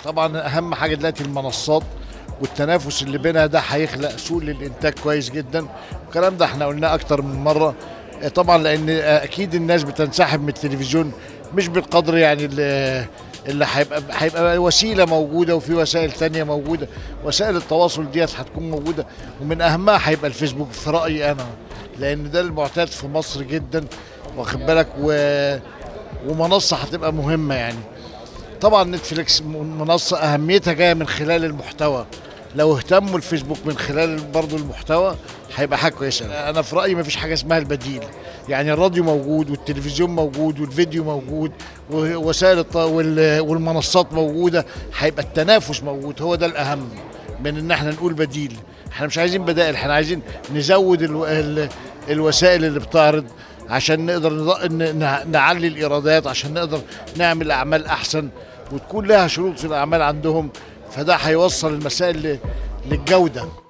طبعا اهم حاجه دلوقتي المنصات والتنافس اللي بينها ده هيخلق سوق للانتاج كويس جدا الكلام ده احنا قلناه اكتر من مره آه، طبعا لان آه، اكيد الناس بتنسحب من التلفزيون مش بالقدر يعني اللي اللي هيبقى هيبقى وسيله موجوده وفي وسائل تانية موجوده وسائل التواصل ديت هتكون موجوده ومن اهمها هيبقى الفيسبوك في رايي انا لان ده المعتاد في مصر جدا واخد بالك و... ومنصه هتبقى مهمه يعني طبعا نتفليكس منصه اهميتها جايه من خلال المحتوى لو اهتموا الفيسبوك من خلال برضو المحتوى هيبقى حاجه كويسه انا في رايي ما فيش حاجه اسمها البديل يعني الراديو موجود والتلفزيون موجود والفيديو موجود ووسائل الط- وال- والمنصات موجوده هيبقى التنافس موجود هو ده الاهم من ان احنا نقول بديل احنا مش عايزين بدائل احنا عايزين نزود الو... ال... الوسائل اللي بتعرض عشان نقدر نض- ن- ن- نعلي الايرادات عشان نقدر نعمل اعمال احسن وتكون لها شروط في الاعمال عندهم فده هيوصل المسائل ل- للجوده